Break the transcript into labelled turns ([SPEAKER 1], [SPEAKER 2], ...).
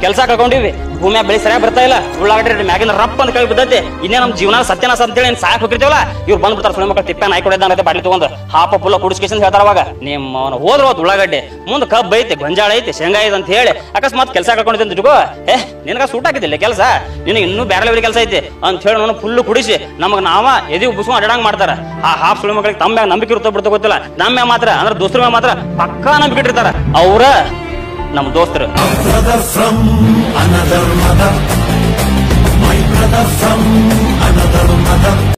[SPEAKER 1] ಕೆಲಸ ಕಳ್ಕೊಂಡಿವಿ ಭೂಮ್ಯಾಗ ಬೆಳೆ ಸರಿಯಾಗಿ ಬರ್ತಾ ಇಲ್ಲ ಉಳ್ಳಾಗಡ್ಡಿ ಮ್ಯಾಗಿನ ರಪ್ಪ ಅಂತ ಕೈ ಬಿದ್ದೈತಿ ಇನ್ನೇ ನಮ್ ಜೀವನ ಸತ್ಯನಾಶ ಅಂತೇಳಿ ಏನ್ ಸಾಕ್ ಹೋಗಿರ್ತೀವಲ್ಲ ಇವ್ರು ಬಂದ್ಬಿಡ್ತಾರ ಸುಳಿ ಮಕ್ಕಳು ತಿಪ್ಪ ನಾಯಿ ಕೊಡಿದ ಬಾಟ್ಲಿ ತಗೊಂಡ್ ಹಾಪ ಪುಲ್ಲ ಕುಡಿಸ್ಕೇಶನ್ ಹೇಳ್ತಾರ ಅವಾಗ ನಿಮ್ಮ ಅವನ ಹೋದ್ರ ಹೋದ್ ಉಳ್ಳಾಗಡ್ಡಿ ಮುಂದ್ ಕಬ್ಬ್ ಐತಿ ಗೊಂಜಾಳ ಐತಿ ಶೇಂಗಾ ಐತಿ ಅಂತ ಹೇಳಿ ಅಕಸ್ಮಾತ್ ಕೆಲಸ ಕಳ್ಕೊಂಡಿದ್ದೆ ಅಂತ ಇಟ್ಕೋ ಏ ನಿನಗ ಸೂಟ್ ಹಾಕಿದಿಲ್ಲ ಕೆಲಸ ನಿನಗೆ ಇನ್ನೂ ಬೇರೆ ಲೆವೆಲ್ ಕೆಲಸ ಐತಿ ಅಂತ ಹೇಳಿ ನಾನು ಫುಲ್ ಕುಡಿಸಿ ನಮಗ್ ನಾವ ಎದಿ ಉಬ್ಬಿಸ್ಕೊಂಡ್ ಅಡ್ಡಂಗ್ ಮಾಡ್ತಾರ ಆ ಹಾಫ್ ಸುಳಿ ಮಕ್ಕಳಿಗೆ ತಮ್ಮ ಮ್ಯಾಗ್ ನಂಬಿಕೆ ಇರುತ್ತೋ ಬಿಡ್ತೋ ಗೊತ್ತಿಲ್ಲ ನಮ್ಮ ಮ್ಯಾಗ್ ಮಾತ್ರ ಅಂದ್ರೆ ದೋಸ್ತರ ಮ್ಯಾಗ್ ಮಾತ್ರ ಪಕ್ಕಾ ನಂಬಿಕೆ ಇಟ್ಟಿರ್ತಾರ ಅವ್ರ ನಮ್ಮ ದೋಸ್ತರು
[SPEAKER 2] brother from another mother. My brother from another mother.